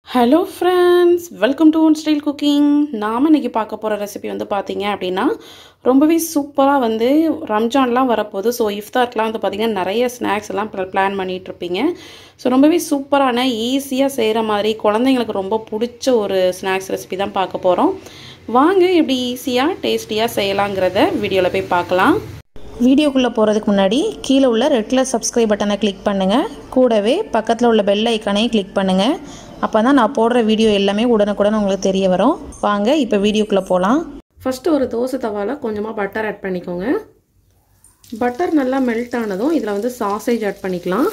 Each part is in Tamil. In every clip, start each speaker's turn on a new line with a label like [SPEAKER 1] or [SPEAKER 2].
[SPEAKER 1] hello friends welcome to one style cooking நாம் இன்றைக்கி பார்க்க போகிற ரெசிபி வந்து பார்த்தீங்க அப்படின்னா ரொம்பவே சூப்பராக வந்து ரம்ஜான்லாம் வரப்போகுது ஸோ இஃப்தார்க்கெலாம் வந்து பார்த்திங்கன்னா நிறைய ஸ்நாக்ஸ் எல்லாம் பிளான் பண்ணிகிட்டு இருப்பீங்க ஸோ ரொம்பவே சூப்பரான ஈஸியாக செய்கிற மாதிரி குழந்தைங்களுக்கு ரொம்ப பிடிச்ச ஒரு ஸ்நாக்ஸ் ரெசிபி தான் பார்க்க போகிறோம் வாங்க எப்படி ஈஸியாக டேஸ்டியாக செய்யலாங்கிறத வீடியோவில் போய் பார்க்கலாம்
[SPEAKER 2] வீடியோக்குள்ளே போகிறதுக்கு முன்னாடி கீழே உள்ள ரெட் கலர் சப்ஸ்கிரைப் பட்டனை கிளிக் பண்ணுங்கள் கூடவே பக்கத்தில் உள்ள பெல் ஐக்கானையும் கிளிக் பண்ணுங்கள் அப்போ தான் நான் போடுற வீடியோ எல்லாமே உடனுக்குடன் உங்களுக்கு தெரிய வரும் வாங்க இப்போ வீடியோக்குள்ளே போகலாம்
[SPEAKER 1] ஃபஸ்ட்டு ஒரு தோசை தவாவில் கொஞ்சமாக பட்டர் ஆட் பண்ணிக்கோங்க பட்டர் நல்லா மெல்ட் ஆனதும் இதில் வந்து சாசேஜ் ஆட் பண்ணிக்கலாம்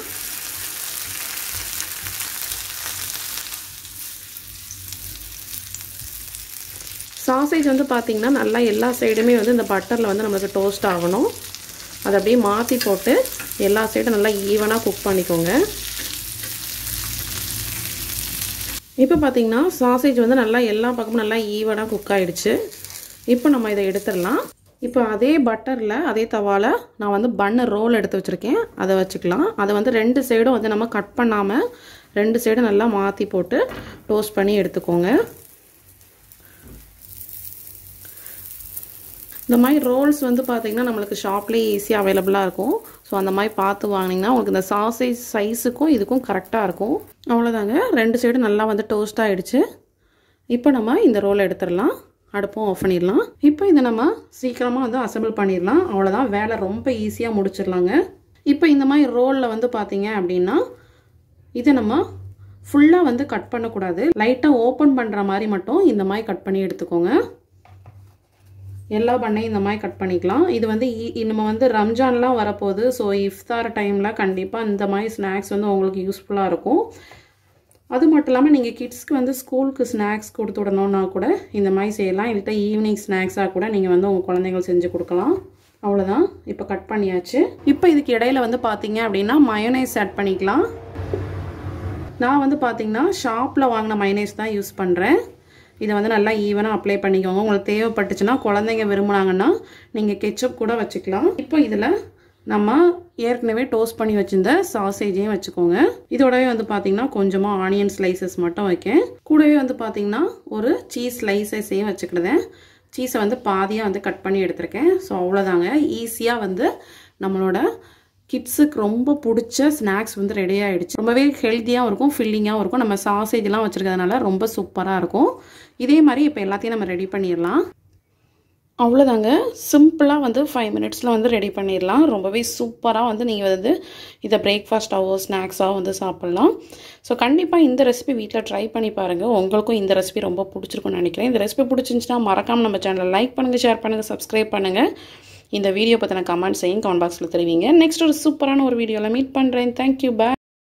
[SPEAKER 1] சாசேஜ் வந்து பார்த்திங்கன்னா நல்லா எல்லா சைடுமே வந்து இந்த பட்டரில் வந்து நம்மளுக்கு டோஸ்ட் ஆகணும் அதை அப்படியே மாற்றி போட்டு எல்லா சைடும் நல்லா ஈவனாக குக் பண்ணிக்கோங்க இப்போ பார்த்தீங்கன்னா சாசேஜ் வந்து நல்லா எல்லா பக்கமும் நல்லா ஈவனாக குக் ஆகிடுச்சு இப்போ நம்ம இதை எடுத்துடலாம் இப்போ அதே பட்டரில் அதே தவாவில் நான் வந்து பன்னு ரோல் எடுத்து வச்சுருக்கேன் அதை வச்சுக்கலாம் அதை வந்து ரெண்டு சைடும் வந்து நம்ம கட் பண்ணாமல் ரெண்டு சைடும் நல்லா மாற்றி போட்டு டோஸ்ட் பண்ணி எடுத்துக்கோங்க இந்த மாதிரி ரோல்ஸ் வந்து பார்த்திங்கன்னா நம்மளுக்கு ஷாப்லேயே ஈஸியாக அவைலபிளாக இருக்கும் ஸோ அந்த மாதிரி பார்த்து வாங்கினீங்கன்னா உங்களுக்கு இந்த சாசேஜ் சைஸுக்கும் இதுக்கும் கரெக்டாக இருக்கும் அவ்வளோதாங்க ரெண்டு சைடும் நல்லா வந்து டோஸ்ட் ஆகிடுச்சு இப்போ நம்ம இந்த ரோல் எடுத்துடலாம் அடுப்பும் ஆஃப் பண்ணிடலாம் இப்போ இதை நம்ம சீக்கிரமாக வந்து அசம்பிள் பண்ணிடலாம் அவ்வளோதான் வேலை ரொம்ப ஈஸியாக முடிச்சிடலாங்க இப்போ இந்த மாதிரி ரோலில் வந்து பார்த்தீங்க அப்படின்னா இதை நம்ம ஃபுல்லாக வந்து கட் பண்ணக்கூடாது லைட்டாக ஓப்பன் பண்ணுற மாதிரி மட்டும் இந்த மாதிரி கட் பண்ணி எடுத்துக்கோங்க எல்லா பண்ணையும் இந்த மாதிரி கட் பண்ணிக்கலாம் இது வந்து நம்ம வந்து ரம்ஜான்லாம் வரப்போகுது ஸோ இஃப்தார் டைமில் கண்டிப்பாக இந்த மாதிரி ஸ்நாக்ஸ் வந்து உங்களுக்கு யூஸ்ஃபுல்லாக இருக்கும் அது மட்டும் இல்லாமல் நீங்கள் கிட்ஸ்க்கு வந்து ஸ்கூலுக்கு ஸ்நாக்ஸ் கொடுத்து விடணுன்னா கூட இந்த மாதிரி செய்யலாம் இல்லைட்டா ஈவினிங் ஸ்நாக்ஸாக கூட நீங்கள் வந்து உங்கள் குழந்தைங்களுக்கு செஞ்சு கொடுக்கலாம் அவ்வளோதான் இப்போ கட் பண்ணியாச்சு இப்போ இதுக்கு இடையில வந்து பார்த்தீங்க அப்படின்னா மயோனைஸ் ஆட் பண்ணிக்கலாம் நான் வந்து பார்த்தீங்கன்னா ஷாப்பில் வாங்கின மயோனைஸ் தான் யூஸ் பண்ணுறேன் இதை வந்து நல்லா ஈவனாக அப்ளை பண்ணிக்கோங்க உங்களுக்கு தேவைப்பட்டுச்சுன்னா குழந்தைங்க விரும்புனாங்கன்னா நீங்கள் கெச்சப் கூட வச்சுக்கலாம் இப்போ இதில் நம்ம ஏற்கனவே டோஸ்ட் பண்ணி வச்சுருந்த சாசேஜையும் வச்சுக்கோங்க இதோடவே வந்து பார்த்தீங்கன்னா கொஞ்சமாக ஆனியன் ஸ்லைசஸ் மட்டும் வைக்கேன் கூடவே வந்து பார்த்தீங்கன்னா ஒரு சீஸ் ஸ்லைசஸையும் வச்சுக்கிடுதேன் சீஸை வந்து பாதியாக வந்து கட் பண்ணி எடுத்திருக்கேன் ஸோ அவ்வளோதாங்க ஈஸியாக வந்து நம்மளோட கிட்ஸுக்கு ரொம்ப பிடிச்ச ஸ்நாக்ஸ் வந்து ரெடி ஆகிடுச்சு ரொம்பவே ஹெல்த்தியாகவும் இருக்கும் ஃபில்லிங்காகவும் இருக்கும் நம்ம சாசேஜ்லாம் வச்சுருக்கிறதுனால ரொம்ப சூப்பராக இருக்கும் இதே மாதிரி இப்போ எல்லாத்தையும் நம்ம ரெடி பண்ணிடலாம் அவ்வளோதாங்க சிம்பிளாக வந்து ஃபைவ் மினிட்ஸில் வந்து ரெடி பண்ணிடலாம் ரொம்பவே சூப்பராக வந்து நீங்கள் வந்து இதை பிரேக்ஃபாஸ்ட்டாவோ ஸ்நாக்ஸாக வந்து சாப்பிட்லாம் ஸோ கண்டிப்பாக இந்த ரெசிபி வீட்டில் ட்ரை பண்ணி பாருங்கள் உங்களுக்கும் இந்த ரெசிபி ரொம்ப பிடிச்சிருக்கும்னு நினைக்கிறேன் இந்த ரெசிபி பிடிச்சிருந்துச்சுன்னா மறக்காமல் நம்ம சேனலை லைக் பண்ணுங்கள் ஷேர் பண்ணுங்கள் சப்ஸ்கிரைப் பண்ணுங்கள் இந்த வீடியோ பற்றின கமெண்ட்ஸையும் கமெண்ட் பாக்ஸில் தெரிவிங்க நெக்ஸ்ட் ஒரு சூப்பரான ஒரு வீடியோவில் மீட் பண்ணுறேன் தேங்க்யூ பை